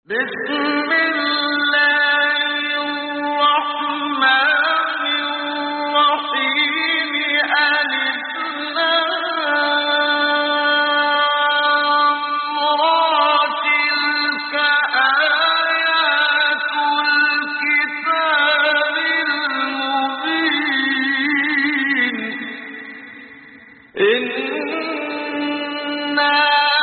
بسم الله الرحمن الرحيم ألف لام را تلك آيات الكتاب المبين إنا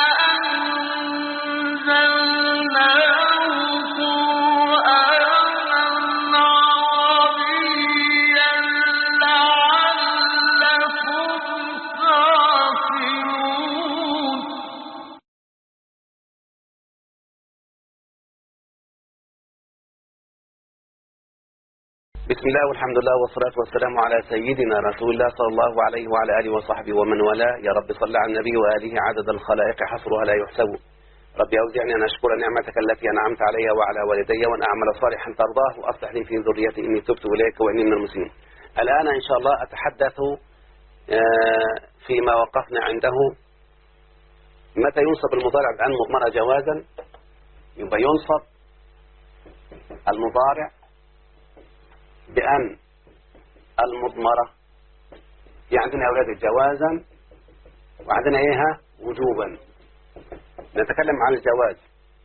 أنزلناه قرآنا عربيا لعلكم تعقلون بسم الله والحمد لله والصلاة والسلام على سيدنا رسول الله صلى الله عليه وعلى آله وصحبه ومن والاه يا رب صل على النبي وآله عدد الخلائق حصرها لا يحسب ربي أوزعني أن أشكر نعمتك التي أنعمت علي وعلى والدي وأن أعمل صالحا ترضاه وأصلح لي في ذريتي إني تبت إليك وإني من المسلمين الآن إن شاء الله أتحدث آه، فيما وقفنا عنده متى ينصب المضارع بأن مضمرة جوازا يبقى ينصب المضارع بأن المضمرة في عندنا يا أولاد جوازا وعندنا إيه ها؟ وجوبا نتكلم عن الجواز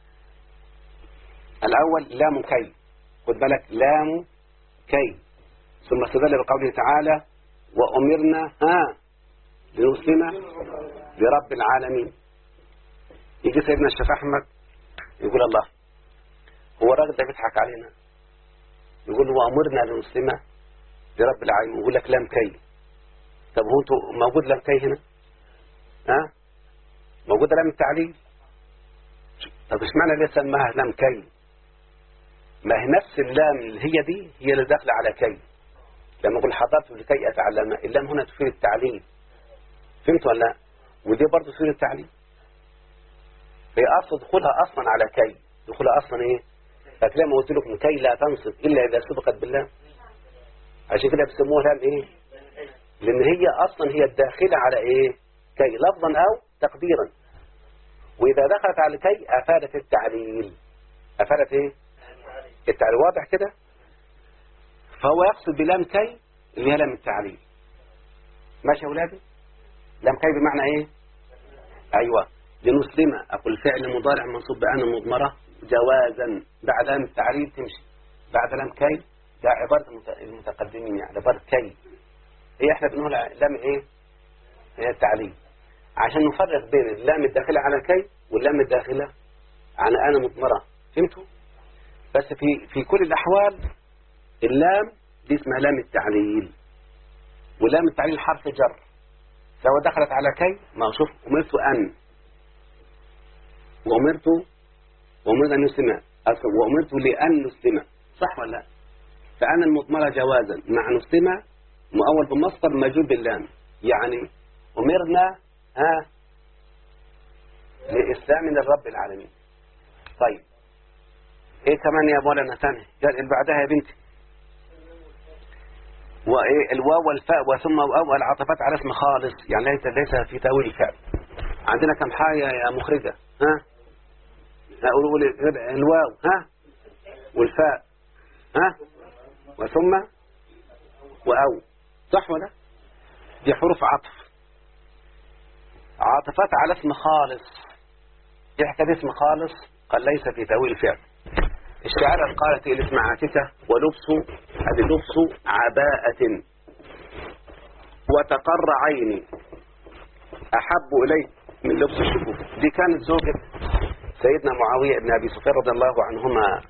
الأول لام كي خد بالك لام كي ثم استدل بقوله تعالى وأمرنا ها لنسلم لرب العالمين يجي سيدنا الشيخ أحمد يقول الله هو الراجل ده بيضحك علينا يقول وأمرنا لنسلم لرب العالمين يقول لك لام كي طب هو انتوا موجود لام كي هنا ها موجودة لام التعليل طب ايش معنى ليه سماها لام كي ما هي نفس اللام اللي هي دي هي اللي داخله على كي لما اقول حضرت لكي اتعلم اللام هنا تفيد التعليل فهمت ولا لا ودي برضه تفيد التعليل هي اصل دخولها اصلا على كي دخولها اصلا ايه فكده ما قلت لكم كي لا تنصب الا اذا سبقت بالله عشان كده بيسموها لام ايه لان هي اصلا هي الداخله على ايه كي لفظا او تقديرا واذا دخلت على كي افادت التعليل افادت ايه التعليل واضح كده فهو يقصد بلام كي اللي هي لام التعليل ماشي يا اولادي لام كي بمعنى ايه ايوه لنسلم اقول فعل مضارع منصوب بان مضمره جوازا بعد لام التعليل تمشي بعد لام كي ده عبارة المت- المتقدمين يعني عبارة كي هي احنا بنقول لام ايه هي التعليل عشان نفرق بين اللام الداخلة على كي واللام الداخلة على أنا مضمرة فهمتوا بس في في كل الأحوال اللام دي اسمها لام التعليل ولام التعليل حرف جر سواء دخلت على كي ما هو شوف أمرت أن وأمرت وأمرت أن نسلم أصل وأمرت لأن نسلم صح ولا لا فأنا المضمرة جوازا مع نسلم مؤول بمصدر مجول باللام يعني أمرنا ها لإسلام للرب العالمين طيب ايه كمان يا مولانا ثاني قال اللي بعدها يا بنتي وايه الواو والفاء وثم واو العاطفات على اسم خالص يعني ليس ليس في تاويل الفعل عندنا كم حاجه يا مخرجه ها لا قولوا لي الواو ها والفاء ها وثم واو صح ولا دي حروف عطف عاطفات على اسم خالص يحكى اسم خالص قال ليس في تأويل الفعل الشاعر قالت إيه الاسم عاتكة ولبس هذه لبس عباءة وتقر عيني أحب إلي من لبس الشكوك دي كانت زوجة سيدنا معاوية بن أبي سفيان رضي الله عنهما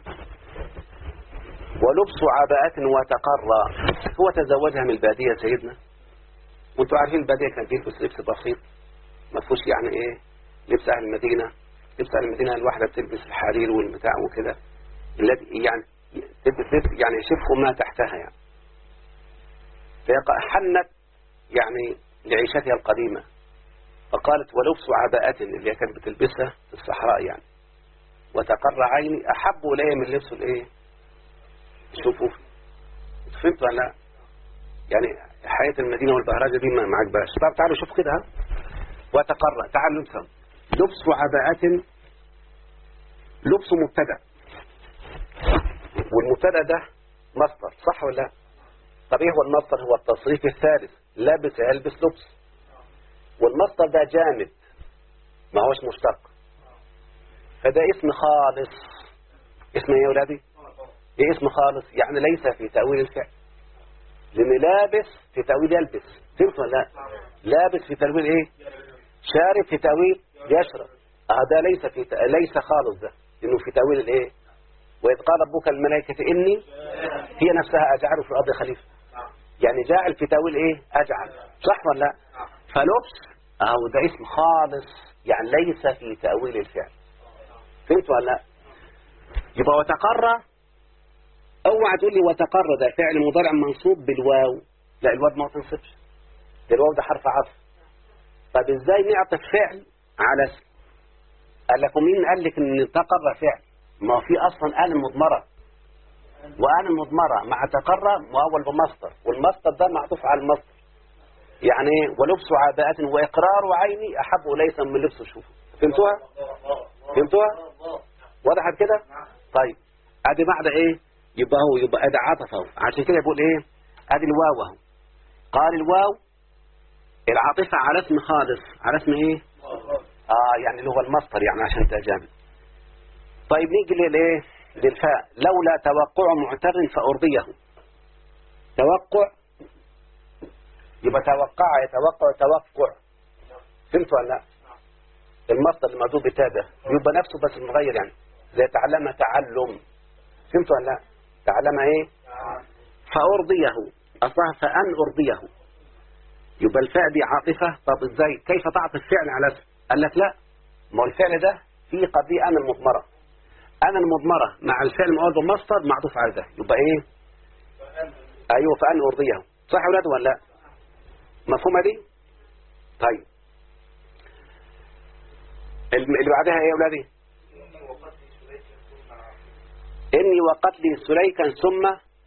ولبس عباءة وتقر هو تزوجها من البادية سيدنا وانتوا عارفين البادية كان بيلبس لبس بسيط ما فيهوش يعني ايه لبس اهل المدينه لبس اهل المدينه الواحده بتلبس الحرير والبتاع وكده الذي يعني تلبس لبس يعني يشف ما تحتها يعني فهي حنت يعني لعيشتها القديمه فقالت ولبس عباءة اللي هي كانت بتلبسها في الصحراء يعني وتقر عيني احب الي من لبس الايه شوفوا فهمتوا ولا لا يعني حياة المدينة والبهرجة دي ما ما عجبهاش طب تعالوا شوف كده ها وتقر تعالوا نفهم لبس عباءة لبس مبتدا والمبتدا ده مصدر صح ولا لا طب ايه هو المصدر هو التصريف الثالث لبس يلبس لبس والمصدر ده جامد ما هوش مشتق فده اسم خالص اسم ايه يا ولادي ايه اسم خالص يعني ليس في تأويل الفعل لان لابس في تأويل يلبس فهمت ولا لا لابس في تأويل ايه شارب في تأويل يشرب اه ده ليس في ت... ليس خالص ده لانه في تأويل الايه وإذ قال ربك الملائكة إني هي نفسها أجعل في الأرض خليفة يعني جاعل في تأويل إيه أجعل صح ولا لا فلبس أو ده اسم خالص يعني ليس في تأويل الفعل فهمت ولا لا يبقى وتقرى اوعى تقول لي وتقرى ده فعل مضارع منصوب بالواو لا الواو ما تنصبش ده الواو ده حرف عطف طب ازاي نعطف فعل على اسم قال لكم مين قال لك ان تقرى فعل ما في اصلا آل مضمرة وآل مضمرة مع تقرى مؤول بمصدر والمصدر ده معطوف على المصدر يعني ايه ولبس عباءة وإقرار عيني أحب إليس من لبس الشوف فهمتوها؟ فهمتوها؟ وضحت كده؟ طيب ادي بعد ايه؟ يبقى هو يبقى ادي عطف اهو عشان كده يقول ايه؟ ادي الواو اهو قال الواو العاطفة على اسم خالص على اسم ايه؟ اه يعني اللي هو المصدر يعني عشان تجامل طيب نيجي للايه؟ للفاء لولا توقع معتر فأرضيه توقع يبقى توقع يتوقع توقع فهمت ولا لا؟ المصدر الموجود بتاء ده يبقى نفسه بس متغير يعني زي تعلم تعلم فهمت ولا لا؟ تعلم ايه؟ فأرضيه أصلها فأن أرضيه يبقى الفاء دي عاطفة طب ازاي كيف تعطف فعل على اسم قال لك لا ما هو الفعل ده في قضية أنا المضمرة أنا المضمرة مع الفعل المؤول بالمصدر معطوف على ده يبقى ايه أيوه فأن أرضيه صح يا ولاد ولا لا مفهومة دي طيب اللي بعدها ايه يا ولادي إني وقتلي سليكا ثم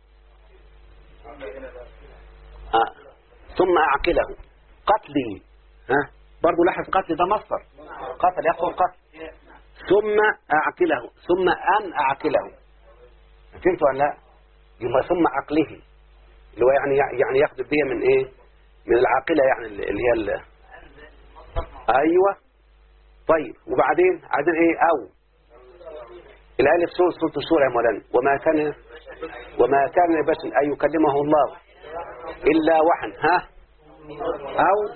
آه. ثم أعقله قتلي ها برضو لاحظ قتل ده مصدر قتل يقتل قتل ثم أعقله ثم أن أعقله فهمت ولا لا يبقى ثم عقله اللي هو يعني يعني ياخد الدية من ايه من العاقلة يعني اللي هي اللي ايوه طيب وبعدين عايزين ايه او الالف سورة سورة السورة يا مولانا وما كان وما كان لبشر ان يكلمه الله الا وحن ها او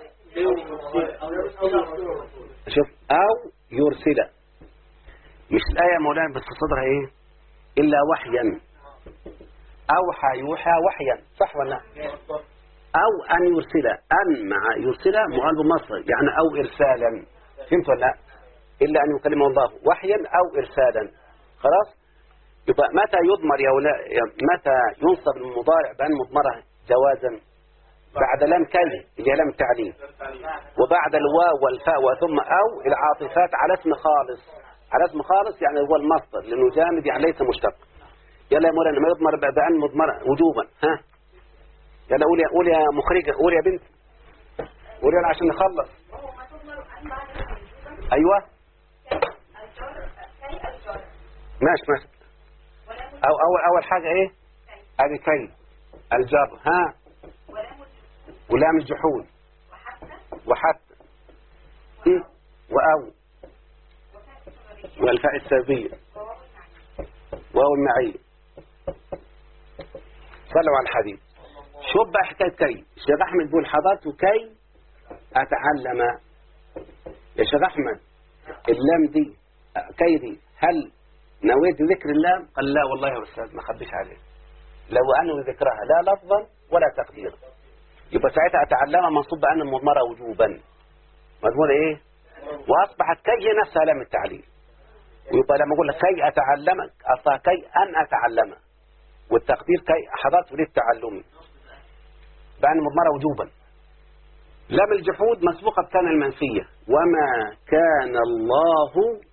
شوف او يرسل مش الآية يا مولانا بس صدرها ايه الا وحيا اوحى يوحى وحيا صح ولا لا او ان يرسل ان مع يرسل مؤلف مصر يعني او ارسالا فهمت ولا لا الا ان يكلمه الله وحيا او ارسالا خلاص يبقى متى يضمر يا ولا متى ينصب المضارع بان مضمره جوازا بعد لام كي اللي هي لام التعليم وبعد الواو والفاء وثم او العاطفات على اسم خالص على اسم خالص يعني هو المصدر لانه جامد يعني ليس مشتق يلا يا مولانا ما يضمر بان مضمره وجوبا ها يلا قول يا قول يا مخرجه قول يا بنت قول يلا عشان نخلص ايوه ماشي ماشي او اول اول حاجه ايه ادي كي الجر ها ولام الجحود وحتى إيه؟ واو والفاء السلبيه واو المعيه صلوا على الحبيب شوف بقى حكايه كي الشيخ احمد بيقول حضرت كي اتعلم يا شيخ احمد اللام دي كي دي هل نويت ذكر اللام قال لا والله يا استاذ ما خبيش عليه لو انوي ذكرها لا لفظا ولا تقديرا يبقى ساعتها اتعلمها منصوب بان المضمره وجوبا مضمون ايه واصبحت كي هي نفسها لام التعليل ويبقى لما اقول لك كي اتعلمك اصلا كي ان اتعلم والتقدير كي حضرت للتعلم بان المضمره وجوبا لام الجحود مسبوقه بكان المنفيه وما كان الله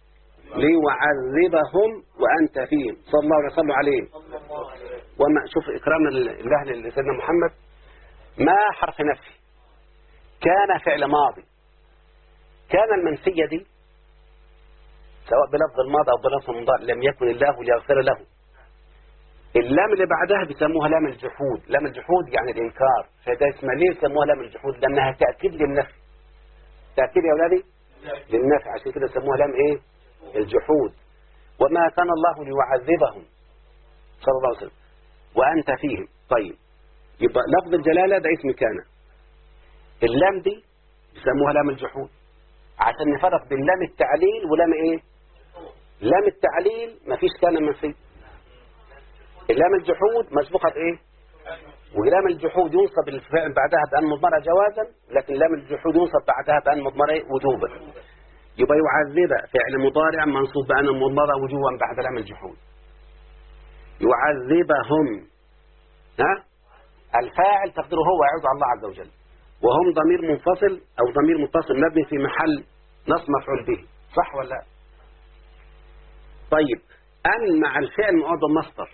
ليعذبهم وأنت فيهم صلى الله عليه وسلم عليه وما شوف إكرام الله لسيدنا محمد ما حرف نفي كان فعل ماضي كان المنفية دي سواء بلفظ الماضي أو بلفظ المضارع لم يكن الله ليغفر له اللام اللي بعدها بيسموها لام الجحود لام الجحود يعني الإنكار فده اسمها ليه يسموها لام الجحود لأنها تأكيد للنفي تأكيد يا أولادي للنفي عشان كده سموها لام إيه الجحود وما كان الله ليعذبهم صلى الله عليه وسلم وأنت فيهم طيب يبقى لفظ الجلالة ده اسم كان اللام دي بيسموها لام الجحود عشان نفرق بين لام التعليل ولام ايه لام التعليل مفيش كان منفي اللام الجحود مسبوقة بايه ولام الجحود ينصب الفعل بعدها بأن مضمرة جوازا لكن لام الجحود ينصب بعدها بأن مضمرة وجوبا يبقى يعذب فعل مضارع منصوب بأن مضمرة وجوبا بعد لام الجحود يعذبهم ها الفاعل تقديره هو يعود على الله عز وجل وهم ضمير منفصل أو ضمير متصل مبني في محل نصب مفعول به صح ولا لا طيب أن مع الفعل معوض مصدر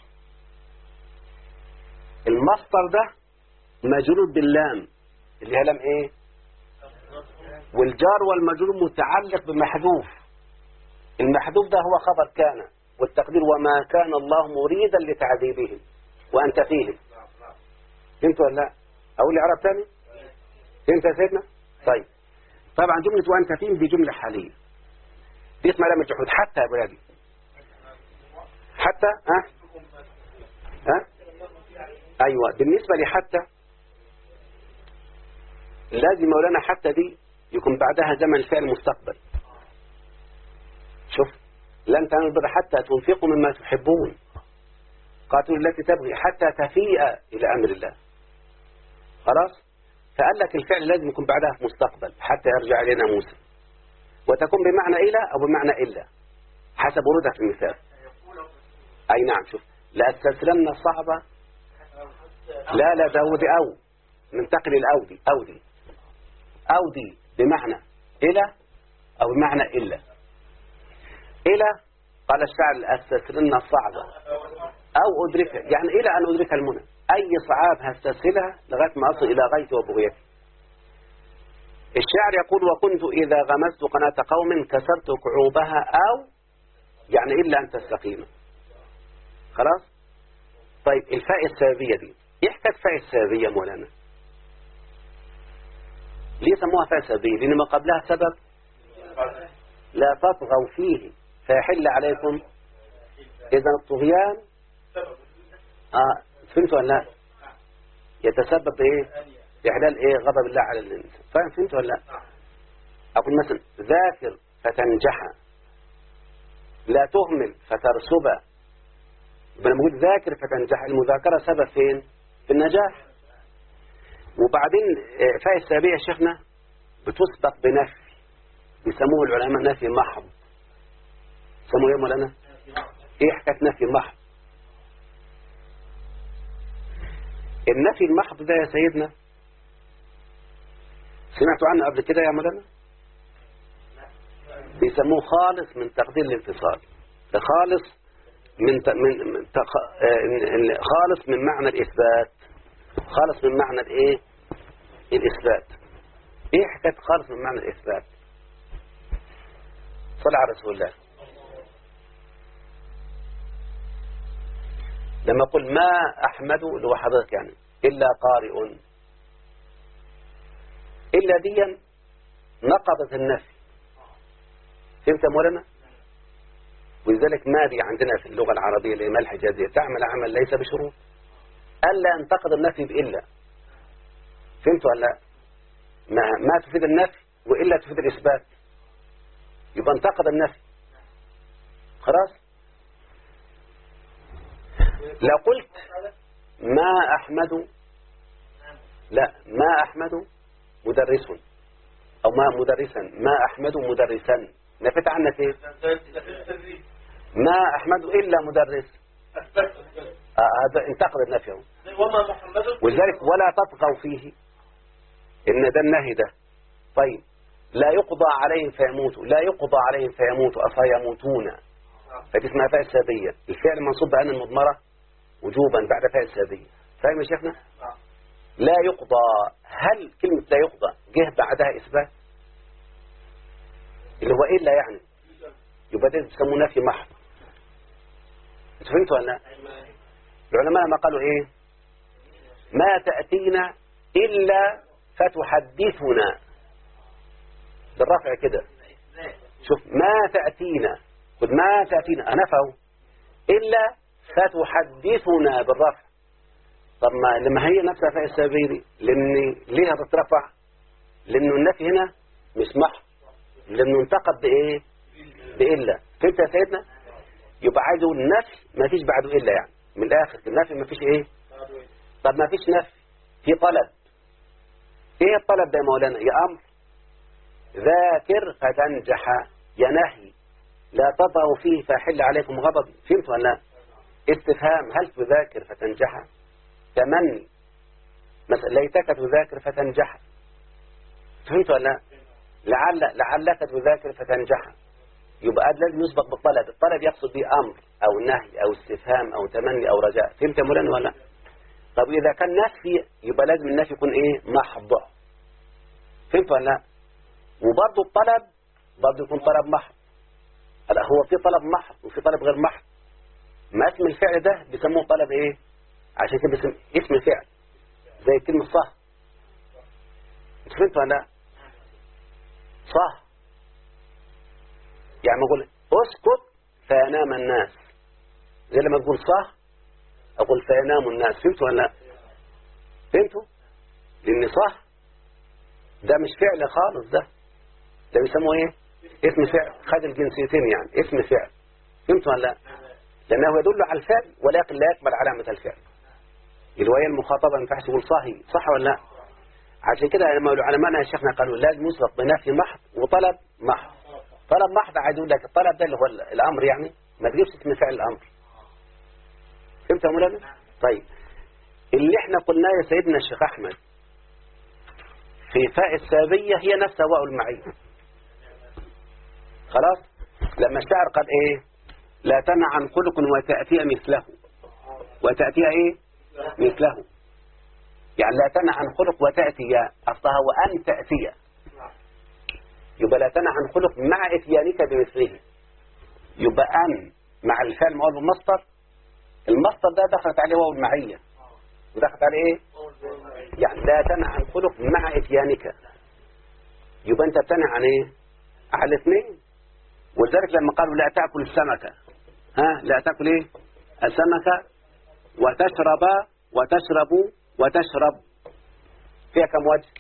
المصدر ده مجرور باللام اللي هي لام ايه والجار والمجرور متعلق بمحذوف المحذوف ده هو خبر كان والتقدير وما كان الله مريدا لتعذيبهم وأنت فيهم فهمت ولا لا أقول لي عرب تاني فهمت يا سيدنا طيب طبعا جملة وأنت فيهم دي جملة حالية دي اسمها لام الجحود حتى يا ولادي حتى ها ها أيوة بالنسبة لحتى لازم مولانا حتى دي يكون بعدها زمن الفعل مستقبل شوف لن تنظر البر حتى تنفقوا مما تحبون قاتلوا التي تبغي حتى تفيء إلى أمر الله خلاص فقال لك الفعل لازم يكون بعدها في مستقبل حتى يرجع إلينا موسى وتكون بمعنى إلى أو بمعنى إلا حسب ورودها في المثال أي نعم شوف لأستسلمنا الصعبة لا لا داود أو ننتقل الأودي أودي أودي بمعنى إلى أو بمعنى إلا إلى قال الشاعر أستسلمنا الصعبة أو أدركها يعني إلى أن أدرك المنى أي صعاب هستسهلها لغاية ما أصل إلى غايتي وبغيتي الشاعر يقول وكنت إذا غمست قناة قوم كسرت كعوبها أو يعني إلا أن تستقيم خلاص طيب الفاء السابية دي إيه حكاية فاء السابية مولانا ليه سموها فاء سابية لأن ما قبلها سبب لا تطغوا فيه فيحل عليكم إذا الطغيان آه فهمت ولا لا يتسبب إيه إحلال إيه غضب الله على الإنسان فاهم فهمت ولا لا أقول مثلا ذاكر فتنجح لا تهمل فترسب يبقى لما أقول ذاكر فتنجح المذاكرة سبب فين في النجاح وبعدين فاء السابية يا شيخنا بتسبق بنفي يسموه العلماء نفي محض سموه ايه مولانا ايه حكايه نفي محض النفي المحض ده يا سيدنا سمعتوا عنه قبل كده يا مولانا بيسموه خالص من تقدير الانفصال ده خالص من ت... من, من تق... آه... خالص من معنى الإثبات خالص من معنى الايه الإثبات ايه حكاية خالص من معنى الإثبات صلى على رسول الله لما أقول ما أحمد اللي هو حضرتك يعني إلا قارئ إلا ديا نقضت النفي فهمت يا مولانا ولذلك ما دي عندنا في اللغة العربية اللي هي الحجازية تعمل عمل ليس بشروط ألا ينتقد النفي بإلا فهمت ولا لا ما, ما تفيد النفي وإلا تفيد الإثبات يبقى انتقد النفي خلاص لو قلت ما أحمد لا ما أحمد مدرس أو ما مدرسا ما أحمد مدرسا نفت عنك ايه ما أحمد إلا مدرس هذا انتقد النفي وما محمد ولذلك ولا تطغوا فيه إن ده النهي ده طيب لا يقضى عليهم فيموتوا لا يقضى عليهم فيموتوا أفيموتون فدي اسمها فاء السابية الفعل منصوب بأن المضمرة وجوبا بعد فاء السابية فاهم يا شيخنا لا يقضى هل كلمة لا يقضى جه بعدها إثبات اللي هو إلا يعني يبقى ده بيسموه نفي محض انتوا فهمتوا ولا لا؟ العلماء ما قالوا ايه ما تأتينا إلا فتحدثنا بالرفع كده شوف ما تأتينا خد ما تأتينا نفوا إلا فتحدثنا بالرفع طب ما لما هي نفسها فيها السبيري لأن ليه هتترفع لأنه النفي هنا مش محض لأنه انتقد بإيه بإلا فهمت يا سيدنا يبقى عايز يقول النفي ما فيش بعده إلا يعني من الآخر النفي ما فيش إيه طب ما فيش نفي في طلب إيه الطلب ده يا مولانا يا أمر ذاكر فتنجح يا نهي لا تطغوا فيه فيحل عليكم غضبي فهمت ولا لا استفهام هل تذاكر فتنجح تمني مثلا ليتك تذاكر فتنجح فهمت ولا لا لعل لعلك تذاكر فتنجح يبقى لازم يسبق بالطلب الطلب يقصد به أمر أو نهي أو استفهام أو تمني أو رجاء فهمت يا مولانا ولا لا؟ طب إذا كان نفي يبقى لازم النفي يكون إيه محض فهمت ولا لا؟ وبرضه الطلب برضه يكون طلب محض لا هو في طلب محض وفي طلب غير محض ما اسم الفعل ده بيسموه طلب ايه عشان كده بيسم اسم الفعل زي كلمة صح انت فهمت ولا لا؟ صح يعني ما اقول اسكت فينام الناس زي لما تقول صح اقول فينام الناس فهمت ولا لا فهمتوا لان صح ده مش فعل خالص ده ده بيسموه ايه اسم فعل خد الجنسيتين يعني اسم فعل فهمت ولا لا لانه يدل على الفعل ولكن لا يقبل علامة الفعل الوهي المخاطبة ما ينفعش تقول صحي صح ولا لا عشان كده لما العلماء يا شيخنا قالوا لازم يسبق بنفي محض وطلب محض طلب محض عايز يقول لك الطلب ده اللي هو الامر يعني ما تجيبش اسم فعل الامر فهمت يا مولانا طيب اللي احنا قلناه يا سيدنا الشيخ احمد في فاء السابية هي نفسها واو المعية خلاص لما الشاعر قال ايه لا تنع عن خلق وتأتي مثله وتأتي ايه مثله يعني لا تنع عن خلق وتأتي أصلها وأن تأتي يبقى لا تنع عن خلق مع إتيانك بمثله يبقى أن مع الفعل مقول بالمصدر المصدر ده دخلت عليه واو المعية ودخلت عليه ايه يعني لا تنع عن خلق مع إتيانك يبقى أنت بتنع عن ايه على الاثنين ولذلك لما قالوا لا تأكل السمكة ها لا تأكل ايه السمكة وتشرب وتشرب وتشرب فيها كم وجه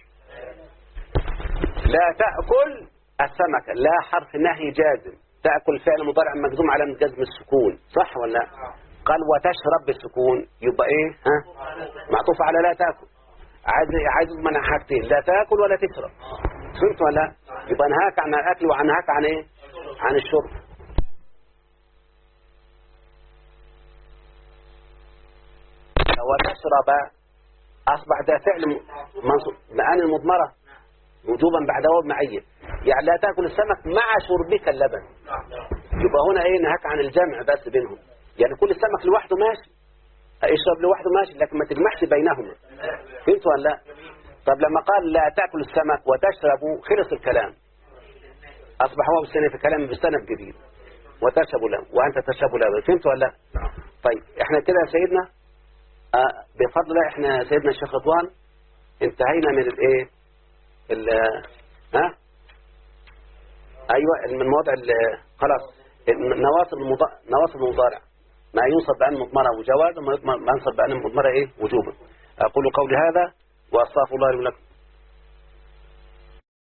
لا تأكل السمكة لا حرف نهي جازم تأكل فعل مضارع مجزوم على جزم السكون صح ولا لا قال وتشرب بالسكون يبقى ايه ها معطوف على لا تأكل عايز عايز منع حاجتين لا تأكل ولا تشرب فهمت ولا لا يبقى انهاك عن الاكل وانهاك عن ايه عن الشرب وتشرب أصبح ده فعل منصوب معاني المضمرة وجوبا بعد واو معية يعني لا تأكل السمك مع شربك اللبن يبقى هنا ايه نهاك عن الجمع بس بينهم يعني كل السمك لوحده ماشي اشرب لوحده ماشي لكن ما تجمعش بينهما فهمت ولا لا طب لما قال لا تأكل السمك وتشرب خلص الكلام أصبح هو بالسنة في كلام بسنة جديد وتشرب له وأنت تشرب له فهمت ولا لا طيب احنا كده يا سيدنا آه بفضل الله احنا سيدنا الشيخ رضوان انتهينا من الايه ال ها ايوه من موضع خلاص نواصب المضارع نواصب المضارع ما ينصب بأن مضمرة وجوازا وما ينصب بأن مضمرة ايه وجوبا اقول قولي هذا واستغفر الله لي ولكم